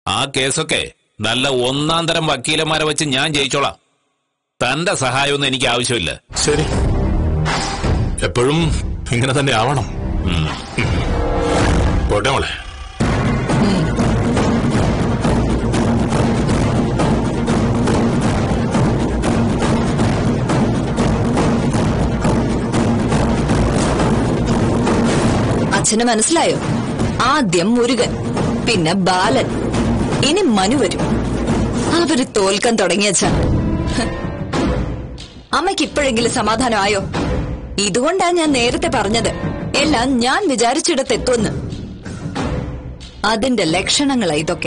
ആ കേസൊക്കെ നല്ല ഒന്നാം തരം വക്കീലന്മാരെ വെച്ച് ഞാൻ ജയിച്ചോളാം തന്റെ സഹായമൊന്നും എനിക്ക് ആവശ്യമില്ല ശരി എപ്പോഴും ഇങ്ങനെ തന്നെ ആവണം ഉം. പോട്ടെ മോളെ അച്ഛന് മനസ്സിലായോ ആദ്യം മുരുകൻ പിന്നെ ബാലൻ ഇനി മനു വരും അവര് തോൽക്കാൻ തുടങ്ങിയച്ച അമ്മയ്ക്ക് ഇപ്പോഴെങ്കിലും സമാധാനമായോ ഇതുകൊണ്ടാ ഞാൻ നേരത്തെ പറഞ്ഞത് എല്ലാം ഞാൻ വിചാരിച്ചിടത്തെത്തുമെന്ന് അതിന്റെ ലക്ഷണങ്ങളാ ഇതൊക്കെ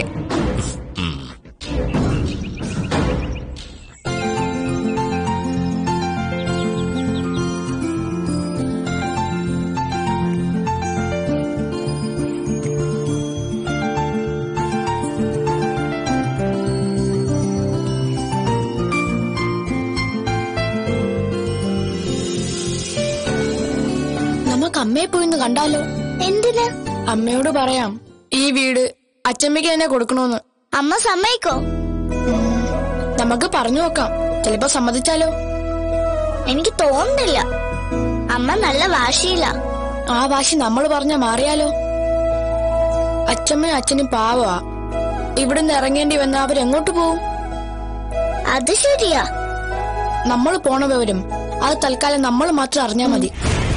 നമുക്ക് അമ്മയെ പോയി ഒന്ന് കണ്ടാലോ എന്തിന് അമ്മയോട് പറയാം ഈ വീട് അച്ചമ്മയ്ക്ക് തന്നെ കൊടുക്കണോന്ന് അമ്മ സമ്മതിക്കോ നമുക്ക് പറഞ്ഞു നോക്കാം ചിലപ്പോ സമ്മതിച്ചാലോ എനിക്ക് തോന്നുന്നില്ല അമ്മ നല്ല വാശിയില്ല ആ വാശി നമ്മൾ പറഞ്ഞ മാറിയാലോ അച്ചമ്മയും അച്ഛനും പാവാ ഇവിടുന്ന് ഇറങ്ങേണ്ടി വന്ന അവരെങ്ങോട്ട് പോവും അത് ശരിയാ നമ്മൾ പോണ വിവരം അത് തൽക്കാലം നമ്മൾ മാത്രം അറിഞ്ഞാ മതി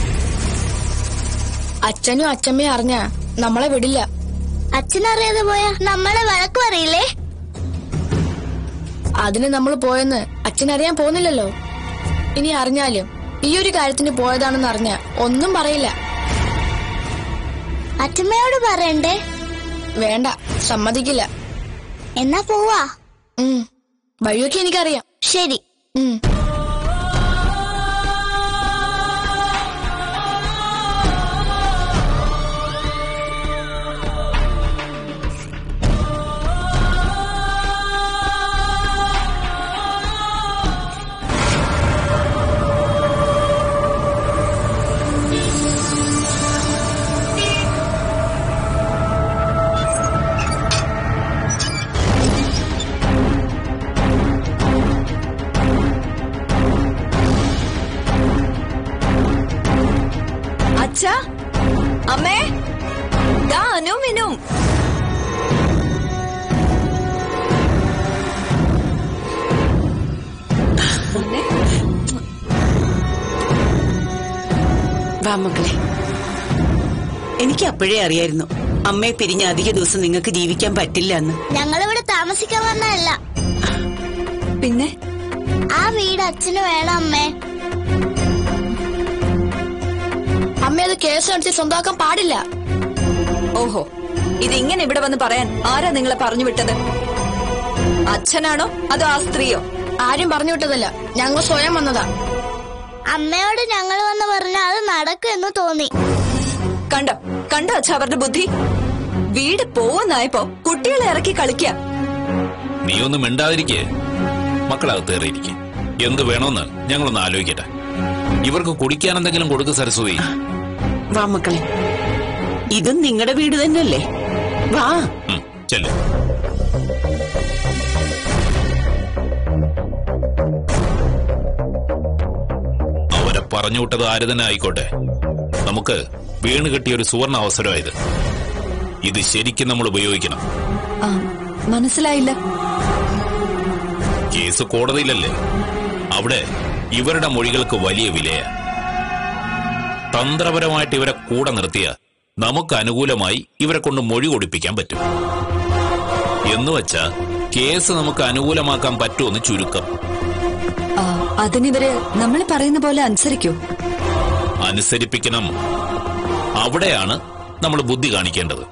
അച്ഛനും അച്ഛമ്മയും അറിഞ്ഞ നമ്മളെ വിടില്ല അച്ഛനറിയാതെ പോയാ നമ്മളെ വഴക്ക് പറയില്ലേ അതിന് നമ്മൾ പോയെന്ന് അച്ഛനറിയാൻ പോകുന്നില്ലല്ലോ ഇനി അറിഞ്ഞാലും ഈ ഒരു കാര്യത്തിന് പോയതാണെന്ന് അറിഞ്ഞ ഒന്നും പറയില്ല അച്ഛമ്മയോട് പറയണ്ടേ വേണ്ട സമ്മതിക്കില്ല എന്നാ പോവാ ഉം വഴിയൊക്കെ എനിക്കറിയാം ശരി ഉം അച്ഛാ അമ്മേ ദാ അനു മിനും വാ മക്കളെ എനിക്ക് അപ്പോഴേ അറിയായിരുന്നു അമ്മയെ പിരിഞ്ഞ അധിക ദിവസം നിങ്ങൾക്ക് ജീവിക്കാൻ പറ്റില്ല എന്ന് ഞങ്ങളിവിടെ താമസിക്കാൻ വന്നതല്ല പിന്നെ ആ വീട് അച്ഛന് വേണം അമ്മേ അമ്മ അത് കേസ് നടത്തി സ്വന്തമാക്കാൻ പാടില്ല ഓഹോ ഇതിങ്ങനെ ഇവിടെ വന്ന് പറയാൻ ആരാ നിങ്ങളെ പറഞ്ഞു വിട്ടത് അച്ഛനാണോ അതോ ആ സ്ത്രീയോ ആരും പറഞ്ഞു വിട്ടതല്ല ഞങ്ങൾ സ്വയം വന്നതാ അമ്മയോട് ഞങ്ങൾ വന്ന് പറഞ്ഞാൽ അത് നടക്കുമെന്ന് തോന്നി കണ്ടോ കണ്ടോ അച്ഛ അവരുടെ ബുദ്ധി വീട് പോവുന്നായപ്പോ കുട്ടികളെ ഇറക്കി കളിക്ക നീ ഒന്ന് മിണ്ടാതിരിക്കേ മക്കളകത്ത് കയറിയിരിക്കെ എന്ത് വേണോന്ന് ഞങ്ങളൊന്ന് ആലോചിക്കട്ടെ ഇവർക്ക് കുടിക്കാൻ എന്തെങ്കിലും കൊടുക്ക് സരസ്വതി വാ മക്കളെ ഇതും നിങ്ങളുടെ വീട് തന്നെയല്ലേ വാ ഉം, ചെല്ല് അവരെ പറഞ്ഞു വിട്ടത് ആര് തന്നെ ആയിക്കോട്ടെ നമുക്ക് വീണ് കിട്ടിയ ഒരു സുവർണ അവസരമായത് ഇത് ശരിക്കും നമ്മൾ ഉപയോഗിക്കണം ആ, മനസ്സിലായില്ല കേസ് കോടതിയിലല്ലേ അവിടെ ഇവരുടെ മൊഴികൾക്ക് വലിയ വിലയാ തന്ത്രപരമായിട്ട് ഇവരെ കൂടെ നിർത്തിയ നമുക്ക് അനുകൂലമായി ഇവരെ കൊണ്ട് മൊഴി കൊടുപ്പിക്കാൻ പറ്റും എന്നുവച്ചാ കേസ് നമുക്ക് അനുകൂലമാക്കാൻ പറ്റുമെന്ന് ചുരുക്കം ആ, അതിനിവര് നമ്മൾ പറയുന്ന പോലെ അനുസരിക്കൂ അനുസരിപ്പിക്കണം അവിടെയാണ് നമ്മൾ ബുദ്ധി കാണിക്കേണ്ടത്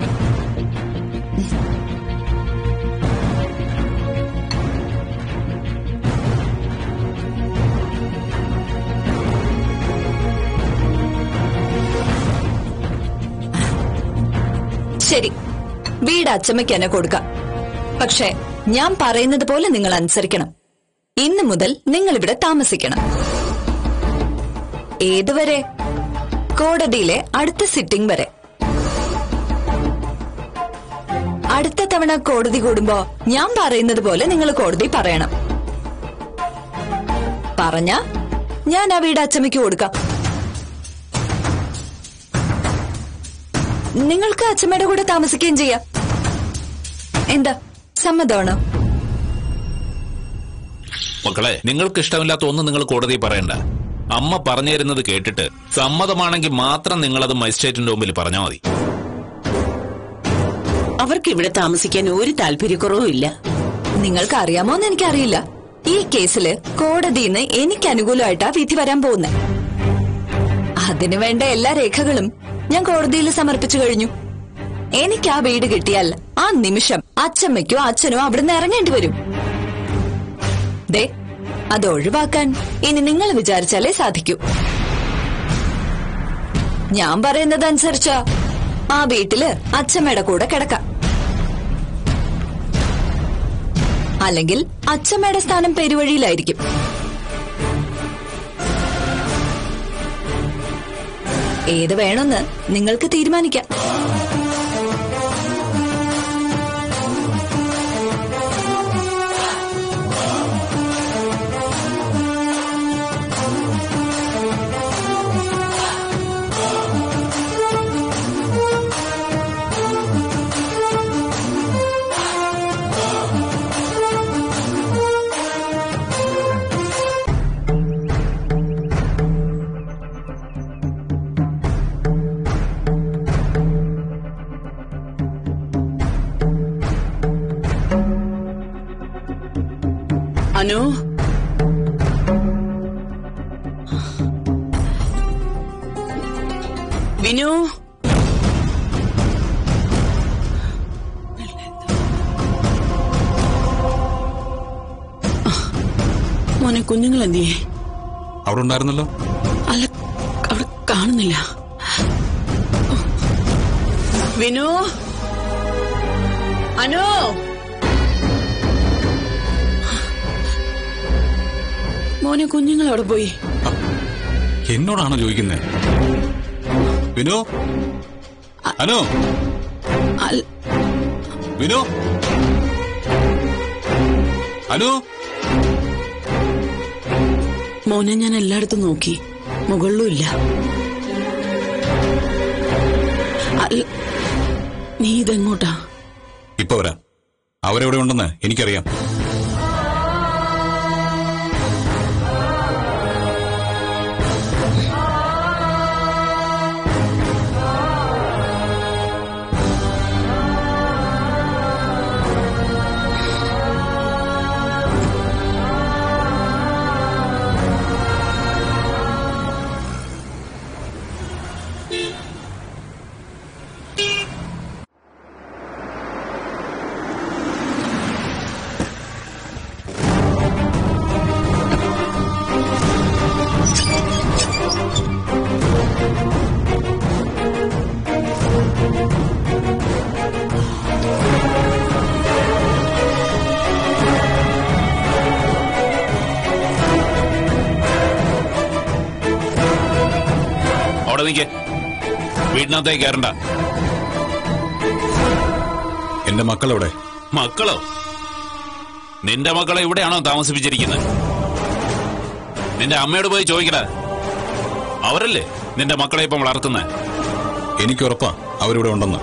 ശരി വീട് അച്ചമ്മയ്ക്ക് തന്നെ കൊടുക്കാം പക്ഷേ ഞാൻ പറയുന്നത് പോലെ നിങ്ങൾ അനുസരിക്കണം ഇന്നു മുതൽ നിങ്ങൾ ഇവിടെ താമസിക്കണം ഏതുവരെ കോടതിയിലെ അടുത്ത സിറ്റിംഗ് വരെ അടുത്ത തവണ കോടതി കൂടുമ്പോ ഞാൻ പറയുന്നത് പോലെ നിങ്ങൾ കോടതി പറയണം പറഞ്ഞ ഞാൻ ആ വീട് അച്ചമ്മയ്ക്ക് കൊടുക്കാം നിങ്ങൾക്ക് അച്ചമ്മയുടെ കൂടെ താമസിക്കുകയും ചെയ്യാം എന്താ സമ്മതമാണോ മക്കളെ നിങ്ങൾക്ക് ഇഷ്ടമില്ലാത്ത ഒന്നും നിങ്ങൾ കോടതി പറയണ്ട അമ്മ പറഞ്ഞു തരുന്നത് കേട്ടിട്ട് സമ്മതമാണെങ്കിൽ മാത്രം നിങ്ങളത് മജിസ്ട്രേറ്റിന്റെ മുമ്പിൽ പറഞ്ഞാൽ മതി അവർക്ക് ഇവിടെ താമസിക്കാൻ ഒരു താല്പര്യക്കുറവും ഇല്ല നിങ്ങൾക്ക് അറിയാമോന്ന് എനിക്കറിയില്ല ഈ കേസില് കോടതിന്ന് എനിക്ക് അനുകൂലമായിട്ടാ വിധി വരാൻ പോകുന്നത് അതിനു വേണ്ട എല്ലാ രേഖകളും ഞാൻ കോടതിയിൽ സമർപ്പിച്ചു കഴിഞ്ഞു എനിക്ക് ആ വീട് കിട്ടിയാൽ ആ നിമിഷം അച്ഛമ്മയ്ക്കോ അച്ഛനോ അവിടുന്ന് ഇറങ്ങേണ്ടി വരും ദേ അത് ഒഴിവാക്കാൻ ഇനി നിങ്ങൾ വിചാരിച്ചാലേ സാധിക്കൂ ഞാൻ പറയുന്നതനുസരിച്ചാ ആ വീട്ടില് അച്ഛമ്മയുടെ കൂടെ കിടക്കാം അല്ലെങ്കിൽ അച്ഛമ്മയുടെ സ്ഥാനം പെരുവഴിയിലായിരിക്കും ഏത് വേണമെന്ന് നിങ്ങൾക്ക് തീരുമാനിക്കാം അനു വിനു മോനെ കുഞ്ഞുങ്ങൾ എന്തിയേ അവിടെ ഉണ്ടായിരുന്നല്ലോ അല്ല അവിടെ കാണുന്നില്ല വിനു അനു മോനെ കുഞ്ഞുങ്ങൾ അവിടെ പോയി എന്നോടാണോ ചോദിക്കുന്നത് വിനു അനു അൽ- വിനു അനു മോനെ ഞാൻ എല്ലായിടത്തും നോക്കി മുകളിലും ഇല്ല അൽ- നീ ഇതെങ്ങോട്ടാ ഇപ്പൊ വരാം അവരെവിടെ ഉണ്ടെന്ന് എനിക്കറിയാം അവിടെ നിൽക്കേ വീടിനകത്തേക്ക് കയറണ്ട എന്റെ മക്കളെവിടെ മക്കളോ നിന്റെ മക്കളെ ഇവിടെയാണോ താമസിപ്പിച്ചിരിക്കുന്നത് നിന്റെ അമ്മയോട് പോയി ചോദിക്കടാ അവരല്ലേ നിന്റെ മക്കളെ ഇപ്പം വളർത്തുന്നത് എനിക്ക് ഉറപ്പാ അവരിവിടെ ഉണ്ടെന്ന്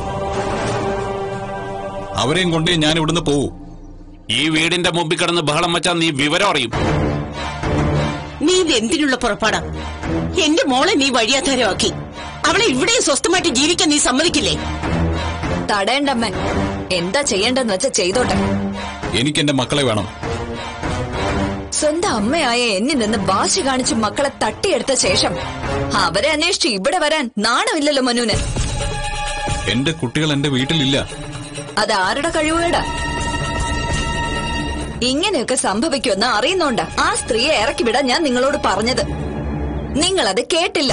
അവരെയും കൊണ്ടേ ഞാൻ ഇവിടുന്ന് പോവൂ ഈ വീടിന്റെ മുമ്പിൽ കിടന്ന് ബഹളം വെച്ചാൽ നീ വിവരം അറിയും നീ ഇത് എന്തിനുള്ള പുറപ്പാടാ എന്റെ മോളെ നീ വഴിയാധാരമാക്കി അവളെ ഇവിടെ സ്വസ്ഥമായിട്ട് ജീവിക്കാൻ നീ സമ്മതിക്കില്ലേ തടയണ്ടമ്മൻ എന്താ ചെയ്യേണ്ടെന്ന് വെച്ചാ ചെയ്തോട്ടെ എനിക്ക് എന്റെ മക്കളെ വേണം സ്വന്തം അമ്മയായ എന്നിൽ നിന്ന് വാശി കാണിച്ച് മക്കളെ തട്ടിയെടുത്ത ശേഷം അവരെ അന്വേഷിച്ച് ഇവിടെ വരാൻ നാണമില്ലല്ലോ മനുവിന് എന്റെ കുട്ടികൾ എന്റെ വീട്ടിലില്ല അത് ആരുടെ കഴിവുകേടാ ഇങ്ങനെയൊക്കെ സംഭവിക്കുമെന്ന് അറിയുന്നോണ്ടാ ആ സ്ത്രീയെ ഇറക്കി വിടാൻ ഞാൻ നിങ്ങളോട് പറഞ്ഞത് നിങ്ങളത് കേട്ടില്ല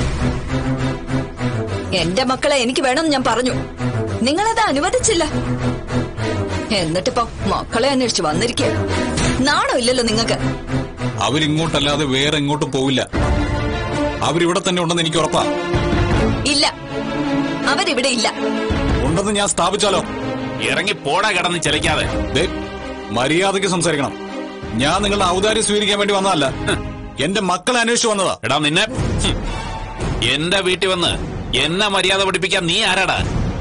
എന്റെ മക്കളെ എനിക്ക് വേണമെന്ന് ഞാൻ പറഞ്ഞു നിങ്ങളത് അനുവദിച്ചില്ല എന്നിട്ടിപ്പോ മക്കളെ അന്വേഷിച്ച് വന്നിരിക്കുക നാണോ ഇല്ലല്ലോ നിങ്ങൾക്ക് അവരിങ്ങോട്ടല്ലാതെ വേറെ എങ്ങോട്ടും പോവില്ല അവരിവിടെ തന്നെ ഉണ്ടെന്ന് എനിക്ക് ഉറപ്പാ ഇല്ല അവരിവിടെ ഇല്ല ഉണ്ടെന്ന് ഞാൻ സ്ഥാപിച്ചാലോ ഇറങ്ങി പോടാ കിടന്ന് ചിലക്കാതെ ദേ, മര്യാദയ്ക്ക് സംസാരിക്കണം ഞാൻ നിങ്ങളുടെ ഔദാര്യം സ്വീകരിക്കാൻ വേണ്ടി വന്നതല്ല എന്റെ മക്കളെ അന്വേഷിച്ചു വന്നതാ എടാ നിന്നെ ഹും, എന്റെ വീട്ടിൽ വന്ന് എന്നെ മര്യാദ പഠിപ്പിക്കാൻ നീ ആരാടാ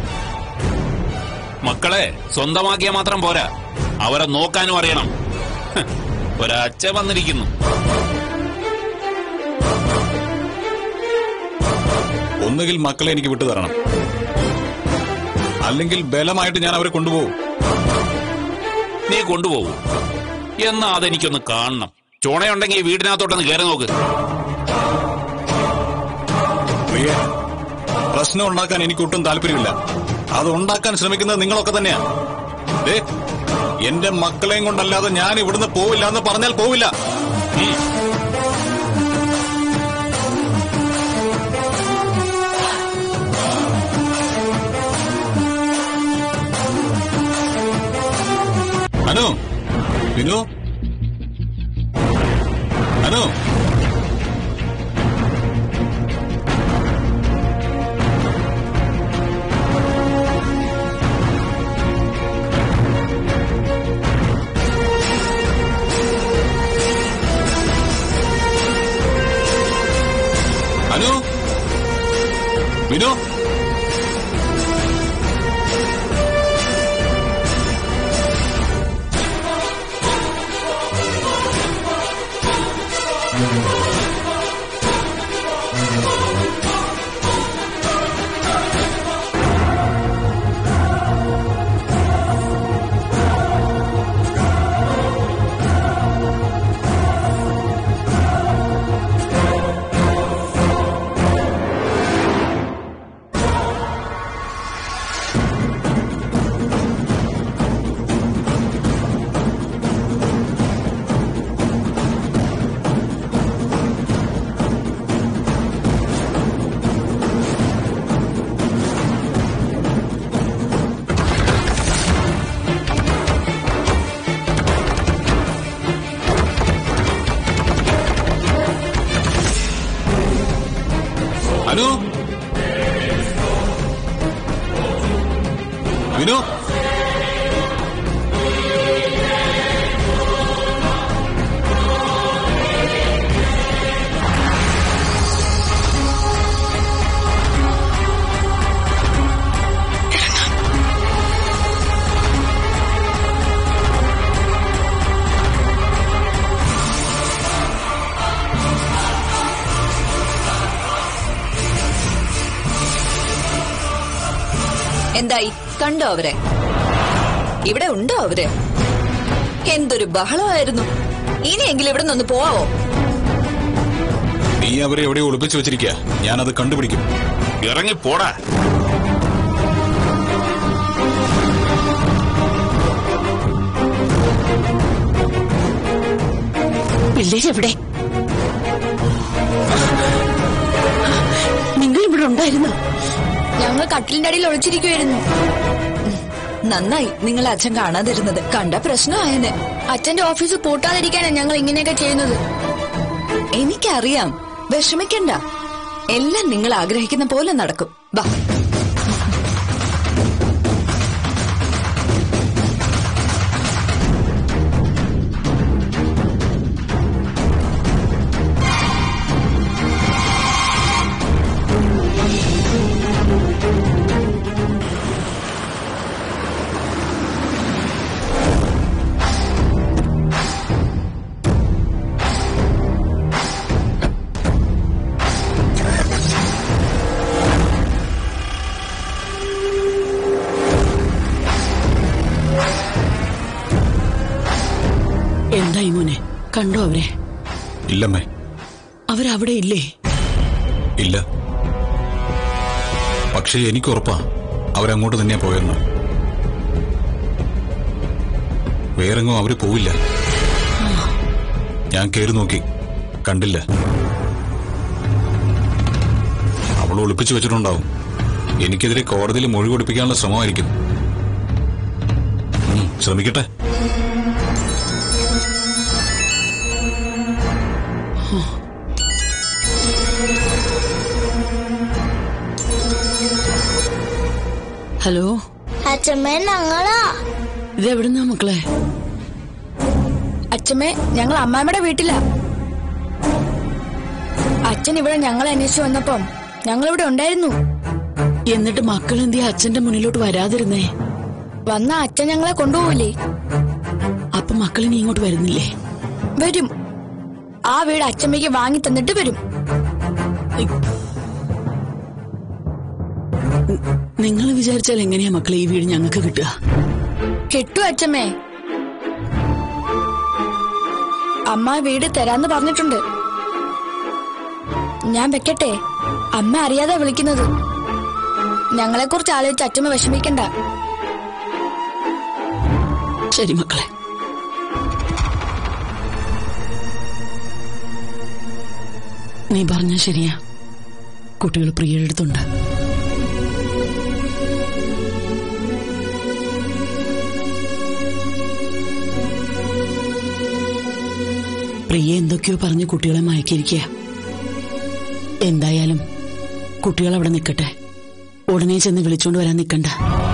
മക്കളെ സ്വന്തമാക്കിയാ മാത്രം പോരാ അവരെ നോക്കാനും അറിയണം ഹ്, ഒരച്ഛ വന്നിരിക്കുന്നു ഒന്നുകിൽ മക്കളെ എനിക്ക് വിട്ടു തരണം അല്ലെങ്കിൽ ബലമായിട്ട് ഞാൻ അവരെ കൊണ്ടുപോകും നീ കൊണ്ടുപോകൂ എന്നാ അതെനിക്കൊന്ന് കാണണം ചുണയുണ്ടെങ്കിൽ ഈ വീടിനകത്തോട്ടൊന്ന് കയറി നോക്ക് പ്രിയ പ്രശ്നം ഉണ്ടാക്കാൻ എനിക്ക് ഒട്ടും താല്പര്യമില്ല അത് ഉണ്ടാക്കാൻ ശ്രമിക്കുന്നത് നിങ്ങളൊക്കെ തന്നെയാ ദേ, എന്റെ മക്കളെയും കൊണ്ടല്ലാതെ ഞാൻ ഇവിടുന്ന് പോവില്ല എന്ന് പറഞ്ഞാൽ പോവില്ല ഉം. അനു വിനു അനു അനു വിനു അനു വിനു എന്തായി കണ്ടോ അവരെ ഇവിടെ ഉണ്ടോ അവര് എന്തൊരു ബഹളമായിരുന്നു ഇനിയെങ്കിലും ഇവിടെ നിന്ന് പോവാവോ നീ അവരെ എവിടെയോ ഒളിപ്പിച്ചു വെച്ചിരിക്കുക ഞാനത് കണ്ടുപിടിക്കും ഇറങ്ങി പോടാ പിള്ളേരെവിടെ നിങ്ങൾ ഇവിടെ ഉണ്ടായിരുന്നു ഞങ്ങൾ കട്ടിലിന്റെ അടിയിൽ ഒളിച്ചിരിക്കുവായിരുന്നു നന്നായി നിങ്ങൾ അച്ഛൻ കാണാതിരുന്നത് കണ്ട പ്രശ്നമായനെ അച്ഛന്റെ ഓഫീസ് പൂട്ടാതിരിക്കാനാണ് ഞങ്ങൾ ഇങ്ങനെയൊക്കെ ചെയ്യുന്നത് എനിക്കറിയാം വിഷമിക്കണ്ട എല്ലാം നിങ്ങൾ ആഗ്രഹിക്കുന്ന പോലെ നടക്കും വാ എന്തായി മോനെ കണ്ടോ അവരെ ഇല്ലമ്മേ അവരവിടെ ഇല്ലേ ഇല്ല പക്ഷേ എനിക്ക് ഉറപ്പാ അവരങ്ങോട്ട് തന്നെയാ പോയെന്ന് വേറെങ്ങും അവര് പോവില്ല ഞാൻ കയറി നോക്കി കണ്ടില്ല അവൾ ഒളിപ്പിച്ചു വെച്ചിട്ടുണ്ടാവും എനിക്കെതിരെ കോടതിയിൽ മൊഴി കൊടുപ്പിക്കാനുള്ള ശ്രമമായിരിക്കും ഉം, ശ്രമിക്കട്ടെ ഹലോ അച്ഛമ്മേ ഞങ്ങളാ ഇതെവിടുന്നാ മക്കളെ അച്ഛമ്മേ ഞങ്ങൾ അമ്മാമ്മയുടെ വീട്ടിലാ അച്ഛൻ ഇവിടെ ഞങ്ങളെ അന്വേഷിച്ചു വന്നപ്പം ഞങ്ങൾ ഇവിടെ ഉണ്ടായിരുന്നു എന്നിട്ട് മക്കൾ എന്തിയാ അച്ഛന്റെ മുന്നിലോട്ട് വരാതിരുന്നേ വന്ന അച്ഛൻ ഞങ്ങളെ കൊണ്ടുപോവില്ലേ അപ്പൊ മക്കൾ ഇനി ഇങ്ങോട്ട് വരുന്നില്ലേ വരും ആ വീട് അച്ഛമ്മയ്ക്ക് വാങ്ങി തന്നിട്ട് വരും നിങ്ങൾ വിചാരിച്ചാൽ എങ്ങനെയാ മക്കളെ ഈ വീട് ഞങ്ങൾക്ക് കിട്ടുക കിട്ടും അച്ഛമ്മേ അമ്മ വീട് തരാന്ന് പറഞ്ഞിട്ടുണ്ട് ഞാൻ വെക്കട്ടെ അമ്മ അറിയാതെ വിളിക്കുന്നത് ഞങ്ങളെ കുറിച്ച് ആലോചിച്ച് അച്ഛമ്മ വിഷമിക്കണ്ട ശരി മക്കളെ നീ പറഞ്ഞ ശരിയാ കുട്ടികൾ പ്രിയയുടെ അടുത്തുണ്ട് പ്രിയ എന്തൊക്കെയോ പറഞ്ഞ് കുട്ടികളെ മയക്കിയിരിക്കുക എന്തായാലും കുട്ടികൾ അവിടെ നിൽക്കട്ടെ ഉടനെ ചെന്ന് വിളിച്ചോണ്ട് വരാൻ നിൽക്കണ്ട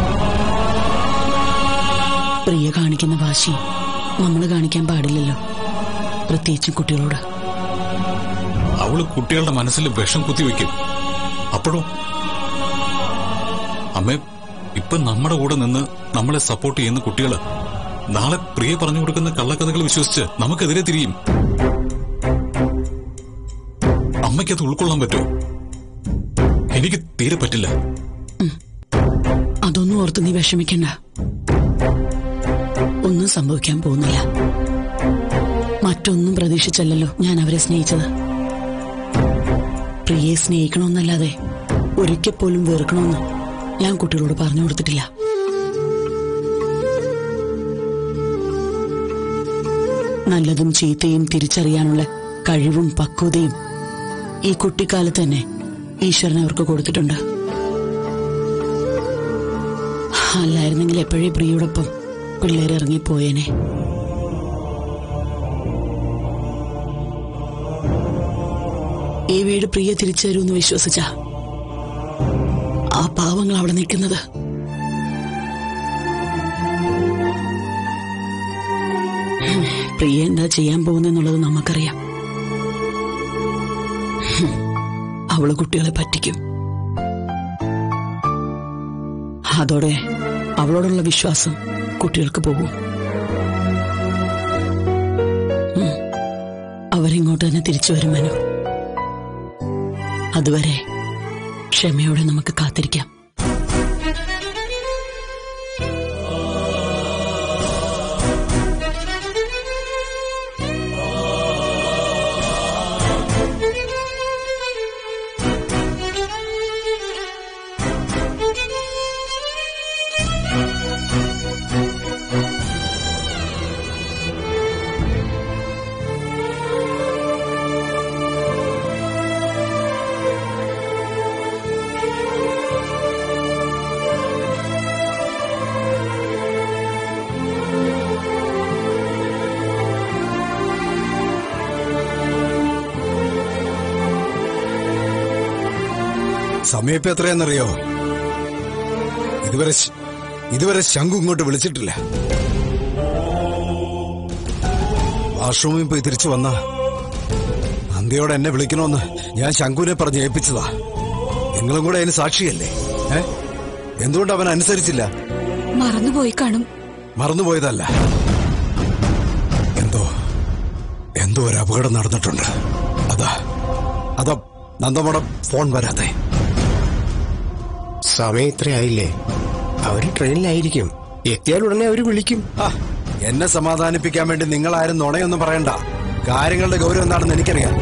പ്രിയ കാണിക്കുന്ന വാശി നമ്മൾ കാണിക്കാൻ പാടില്ലല്ലോ പ്രത്യേകിച്ചും കുട്ടികളോട് അവള് കുട്ടികളുടെ മനസ്സിൽ വിഷം കുത്തിവെക്കും അപ്പോഴോ അമ്മേ ഇപ്പൊ നമ്മുടെ കൂടെ നിന്ന് നമ്മളെ സപ്പോർട്ട് ചെയ്യുന്ന കുട്ടികള് നാളെ പ്രിയ പറഞ്ഞു കൊടുക്കുന്ന കള്ളക്കഥകൾ വിശ്വസിച്ച് നമുക്കെതിരെ തിരിയും അമ്മയ്ക്കത് ഉൾക്കൊള്ളാൻ പറ്റുമോ എനിക്ക് തീരെ പറ്റില്ല അതൊന്നും ഓർത്ത് നീ വിഷമിക്കണ്ട ഒന്നും സംഭവിക്കാൻ പോകുന്നില്ല മറ്റൊന്നും പ്രതീക്ഷിച്ചല്ലല്ലോ ഞാൻ അവരെ സ്നേഹിച്ചത് പ്രിയെ സ്നേഹിക്കണമെന്നല്ലാതെ ഒരിക്കൽ പോലും വെറുക്കണമെന്ന് ഞാൻ കുട്ടികളോട് പറഞ്ഞു കൊടുത്തിട്ടില്ല നല്ലതും ചീത്തയും തിരിച്ചറിയാനുള്ള കഴിവും പക്വതയും ഈ കുട്ടിക്കാലത്ത് തന്നെ ഈശ്വരൻ അവർക്ക് കൊടുത്തിട്ടുണ്ട് അല്ലായിരുന്നെങ്കിൽ എപ്പോഴേ പ്രിയോടൊപ്പം പിള്ളേർ ഇറങ്ങിപ്പോയേനെ ഈ വീട് പ്രിയ തിരിച്ചു തരുമെന്ന് വിശ്വസിച്ച ആ പാവങ്ങൾ അവിടെ നിൽക്കുന്നത് ഹും, പ്രിയ എന്താ ചെയ്യാൻ പോകുന്നെന്നുള്ളത് നമുക്കറിയാം ഹും, അവള് കുട്ടികളെ പറ്റിക്കും അതോടെ അവളോടുള്ള വിശ്വാസം കുട്ടികൾക്ക് പോകും ഉം. അവരിങ്ങോട്ട് തന്നെ തിരിച്ചു വരും മനു അതുവരെ ക്ഷമയോടെ നമുക്ക് കാത്തിരിക്കാം സമയം ഇപ്പൊ എത്രയാണെന്നറിയോ ഇതുവരെ ശ- ഇതുവരെ ശംഖു ഇങ്ങോട്ട് വിളിച്ചിട്ടില്ല വാഷ്റൂമിൽ പോയി തിരിച്ചു വന്ന അന്ത്യയോടെ എന്നെ വിളിക്കണമെന്ന് ഞാൻ ശംഖുവിനെ പറഞ്ഞ് ഏൽപ്പിച്ചതാ നിങ്ങളും കൂടെ അതിന് സാക്ഷിയല്ലേ ഏ എന്തുകൊണ്ട് അവൻ അനുസരിച്ചില്ല മറന്നുപോയി കാണും മറന്നുപോയതല്ല എന്തോ എന്തോ ഒരു അപകടം നടന്നിട്ടുണ്ട് അതാ അതാ നന്ദമോടെ ഫോൺ വരാതെ സമയം ഇത്രയായില്ലേ അവര് ട്രെയിനിലായിരിക്കും എത്തിയാൽ ഉടനെ അവര് വിളിക്കും ആ, എന്നെ സമാധാനിപ്പിക്കാൻ വേണ്ടി നിങ്ങളാരും നുണയൊന്നും പറയണ്ട കാര്യങ്ങളുടെ ഗൗരവം എന്താണെന്ന് എനിക്കറിയാം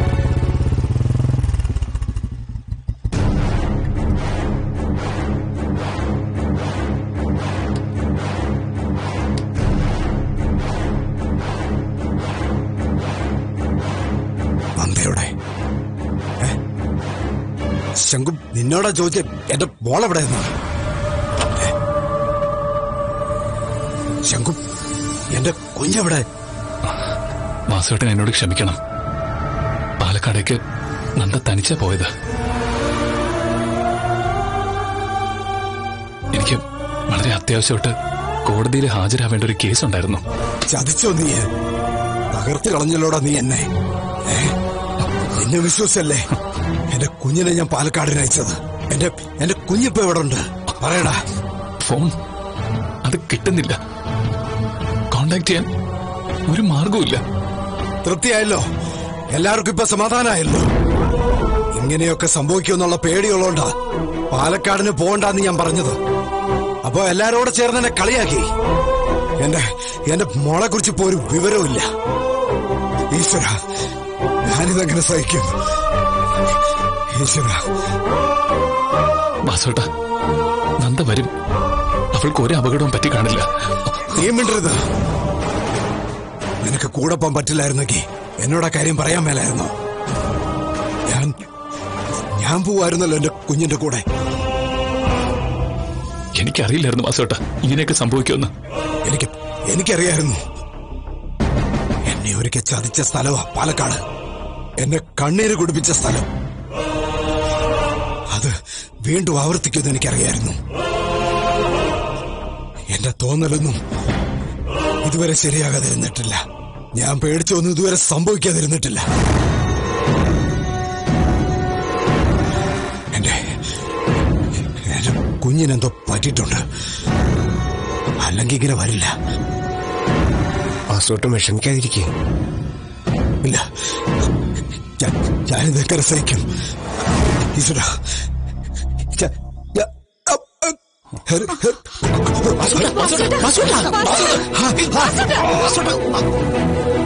നന്ദയോടെ ഏ? ശങ്കു നിന്നോടാ ചോദിച്ച എന്റെ മോളെവിടെ ശങ്കു എന്റെ കുഞ്ഞെവിടെ വാസുവേട്ടൻ എന്നോട് ക്ഷമിക്കണം പാലക്കാടേക്ക് നന്ദ തനിച്ചാ പോയത് എനിക്ക് വളരെ അത്യാവശ്യമായിട്ട് കോടതിയിൽ ഹാജരാവേണ്ട ഒരു കേസ് ഉണ്ടായിരുന്നു ചതിച്ചോ നീ തകർത്ത് കളഞ്ഞല്ലോടാ നീ എന്നെ ഏ? എന്നെ വിശ്വസിച്ചല്ലേ എന്റെ കുഞ്ഞിനെ ഞാൻ പാലക്കാടിന് അയച്ചത് എന്റെ എന്റെ കുഞ്ഞിപ്പോ എവിടെ ഉണ്ട് പറയടാ ഫോൺ അത് കിട്ടുന്നില്ല കോണ്ടാക്ട് ചെയ്യാൻ ഒരു മാർഗവുമില്ല തൃപ്തിയായല്ലോ എല്ലാവർക്കും ഇപ്പൊ സമാധാനമായല്ലോ ഇങ്ങനെയൊക്കെ സംഭവിക്കുമെന്നുള്ള പേടിയുള്ളോണ്ടാ പാലക്കാടിന് പോകണ്ടെന്ന് ഞാൻ പറഞ്ഞത് അപ്പൊ എല്ലാരോടെ ചേർന്ന് എന്നെ കളിയാക്കി എന്റെ എന്റെ മോളെ കുറിച്ച് ഇപ്പൊ ഒരു വിവരവുമില്ല ഈശ്വര ഞാനിതെങ്ങനെ സഹിക്കും ഈശ്വര വാസോട്ട നന്ദ വരും അവൾക്ക് ഒരു അപകടവും പറ്റി കാണില്ല നീ മിണ്ടരുത് നിനക്ക് കൂടെ പോകാൻ പറ്റില്ലായിരുന്നെങ്കിൽ എന്നോട് ആ കാര്യം പറയാൻ മേലായിരുന്നോ ഞാൻ ഞാൻ പോവായിരുന്നല്ലോ എന്റെ കുഞ്ഞിന്റെ കൂടെ എനിക്കറിയില്ലായിരുന്നു വാസോട്ട ഇങ്ങനെയൊക്കെ സംഭവിക്കുമെന്ന് എനിക്ക് എനിക്കറിയായിരുന്നു എന്നെ ഒരിക്കൽ ചതിച്ച സ്ഥലമാ പാലക്കാട് എന്നെ കണ്ണീര് കുടിപ്പിച്ച സ്ഥലം അത് വീണ്ടും ആവർത്തിക്കുമെന്ന് എനിക്കറിയായിരുന്നു എന്റെ തോന്നലൊന്നും ഇതുവരെ ശരിയാകാതിരുന്നിട്ടില്ല ഞാൻ പേടിച്ചൊന്നും ഇതുവരെ സംഭവിക്കാതിരുന്നിട്ടില്ല എന്റെ എന്റെ കുഞ്ഞിനെന്തോ പറ്റിയിട്ടുണ്ട് അല്ലെങ്കിൽ ഇങ്ങനെ വരില്ല വാസോട്ടം വിഷമിക്കാതിരിക്കേ ഇല്ല ഞാൻ ഞാനിതൊക്കെ സഹിക്കും ഈശ്വര ഞാൻ- ഞാൻ- അ- അ- ഹെർ- ഹെർ-